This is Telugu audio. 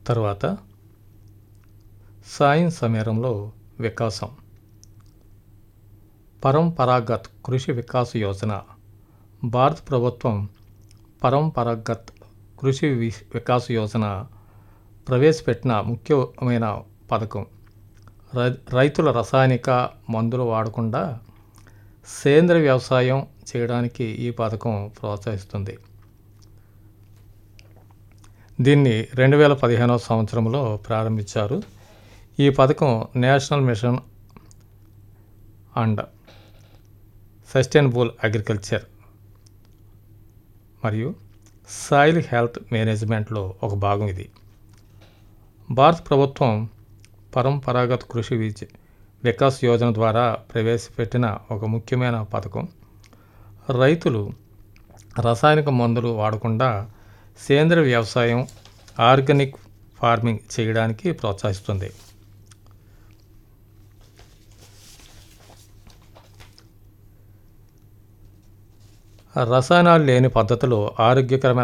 తర్వాత సాయం సమీరంలో వికాసం పరంపరాగత్ కృషి వికాస్ యోజన భారత ప్రభుత్వం పరంపరాగత్ కృషి వి- వికాస్ యోజన ప్రవేశపెట్టిన ముఖ్యమైన పథకం రై- రైతుల రసాయనిక మందులు వాడకుండా సేంద్రియ వ్యవసాయం చేయడానికి ఈ పథకం ప్రోత్సహిస్తుంది దీన్ని రెండు వేల పదిహేనవ సంవత్సరంలో ప్రారంభించారు ఈ పథకం national mission and sustainable agriculture మరియు సాయిల్ హెల్త్ మేనేజ్మెంట్లో ఒక భాగం ఇది భారత ప్రభుత్వం పరంపరాగత కృషి విజ్- వికాస్ యోజన ద్వారా ప్రవేశపెట్టిన ఒక ముఖ్యమైన పథకం రైతులు రసాయనిక మందులు వాడకుండా సేంద్రియ వ్యవసాయం ఆర్గానిక్ ఫార్మింగ్ చేయడానికి ప్రోత్సహిస్తుంది రసాయనాలు లేని పద్ధతిలో ఆరోగ్యకరమైన